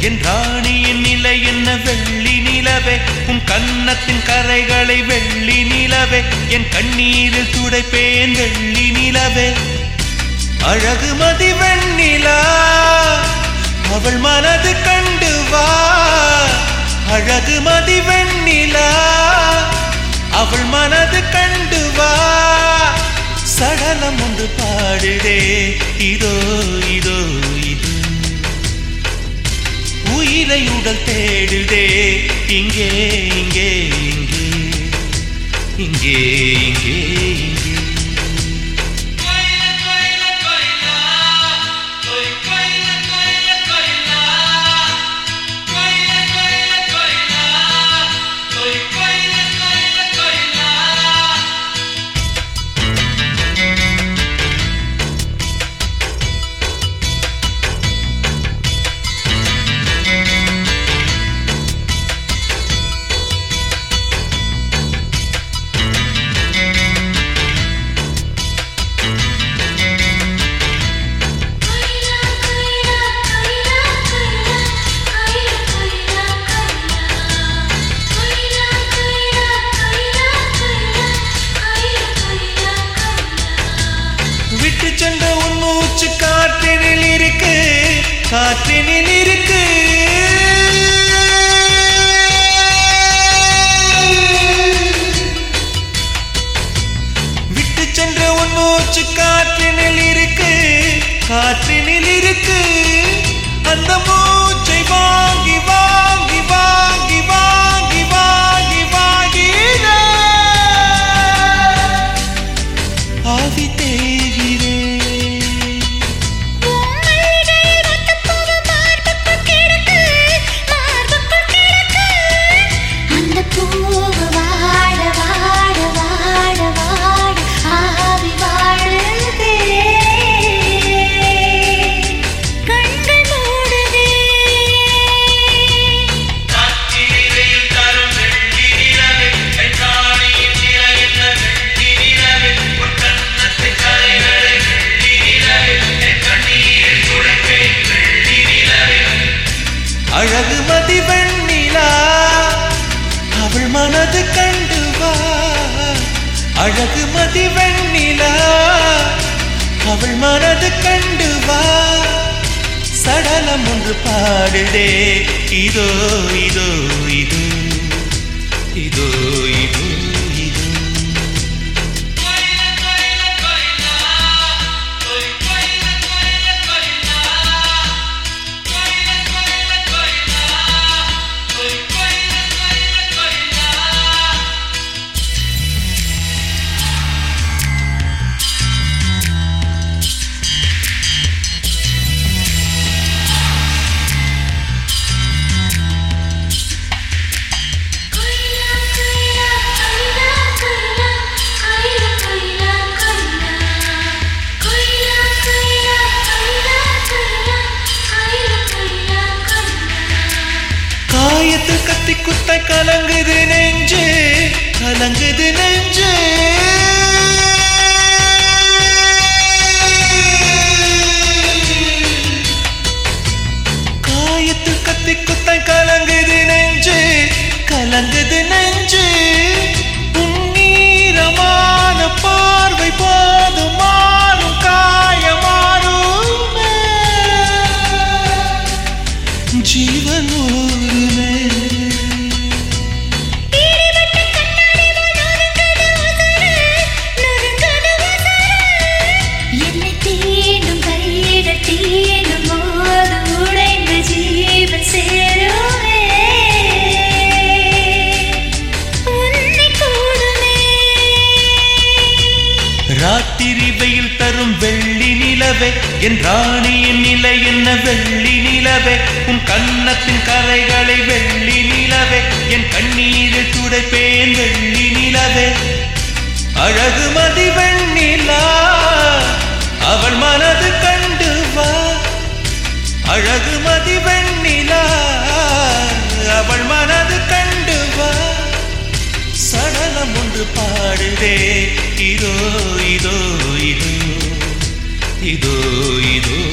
என் ராணியின் நிலை என்ன வெள்ளி நிலவே உன் கன்னத்தின் கரைகளை வெள்ளி நிலவே என் கண்ணீரில் துடைப்பேன் வெள்ளி நிலவே அழகு மதி வெண்ணிலா அவள் மனது கண்டு வா அழகு மதி வெண்ணிலா அவள் மனது கண்டு வா சடலம் ஒன்று பாடுதே இதோ இதோ இது உயிரை உடல் தேடுதே இங்கே இங்கே இங்கே இங்கே இங்கே இங்கே விட்டு சென்ற உன் மூச்சு காற்றினில் இருக்கு காற்றினில் இருக்கு விட்டு சென்ற உன் மூச்சு காற்றினில் இருக்கு காற்றினில் இருக்கு அந்த மூச்சை வாங்கி வாங்கி வாங்கி வாங்கி வாங்கி வாங்கி ஆவி தேகிறேன் அந்த பூவு வாட வாட வாட வாட ஆவி வாழுதே கண்கள் மூடுதே அழகு மதி வெண்ணிலா அவள் மனது கண்டு வா அழகு மதி வெண்ணிலா அவள் மனது கண்டு வா சடலம் ஒன்று பாடுதே இதோ இதோ இதோ இதோ இதோ இதோ கொய்லா கொய்லா கொய்லா கொய்லா கொய்லா கொய்லா கொய்லா கொய்லா கொய்லா கொய்லா கொய்லா கொய்லா கொய்லா கொய்லா காயத்தில் கத்தி குத்த கலங்குது நெஞ்சு கலங்குது நெஞ்சு காயத்தில் கத்தி குத்த கலங்குது நெஞ்சு கலங்குது நெஞ்சு உன்னீரமான பார்வை போதும் மாறும் காயமாறுமே ஜீவன் ஊருமே ஈரப்பட்ட கண்ணாடி நொறுங்குது உதறு நொறுங்குது உதறு என்னை தீண்டும் கைகள் தீண்டும் போது உடைந்து ஜீவன் சேருமே உன்னை கூடுமே ராத்திரி வெயில் தரும் வெள்ளி நிலவே என் ராணியின் நிலை என்ன வெள்ளி நிலவே உன் கன்னத்தின் கரைகளை வெள்ளி நிலவே என் கண்ணீரில் துடைப்பேன் வெள்ளி நிலவே அழகு மதி வெண்ணிலா அவள் மனது கண்டு வா அழகு மதி வெண்ணிலா அவள் மனது கண்டு வா சடலம் ஒன்று பாடுதே இதோ இதோ இதோ இதோ இதோ